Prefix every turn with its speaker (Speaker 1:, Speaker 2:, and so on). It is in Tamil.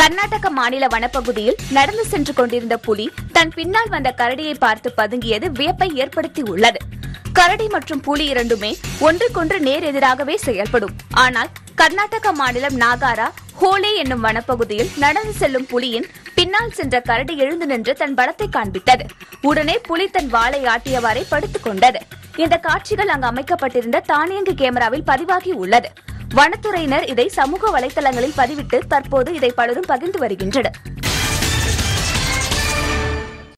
Speaker 1: கர்நாடக மாநில வனப்பகுதியில் நடந்து சென்று கொண்டிருந்த புலி தன் பின்னால் வந்த கரடியை பார்த்து பதுங்கியது வியப்பை ஏற்படுத்தியுள்ளது கரடி மற்றும் புலி இரண்டுமே ஒன்றுக்கொன்று நேர் எதிராகவே செயல்படும் ஆனால் கர்நாடக மாநிலம் நாகாரா ஹோலே என்னும் வனப்பகுதியில் நடந்து செல்லும் புலியின் பின்னால் சென்ற கரடி எழுந்து நின்று தன் பலத்தை காண்பித்தது உடனே புலி தன் வாளை ஆட்டியவாறே படுத்துக் கொண்டது இந்த காட்சிகள் அங்கு அமைக்கப்பட்டிருந்த தானியங்கி கேமராவில் பதிவாகி உள்ளது வனத்துறையினர் இதை சமூக வலைதளங்களில் பதிவிட்டு தற்போது இதை பலரும் பகிர்ந்து வருகின்றனர்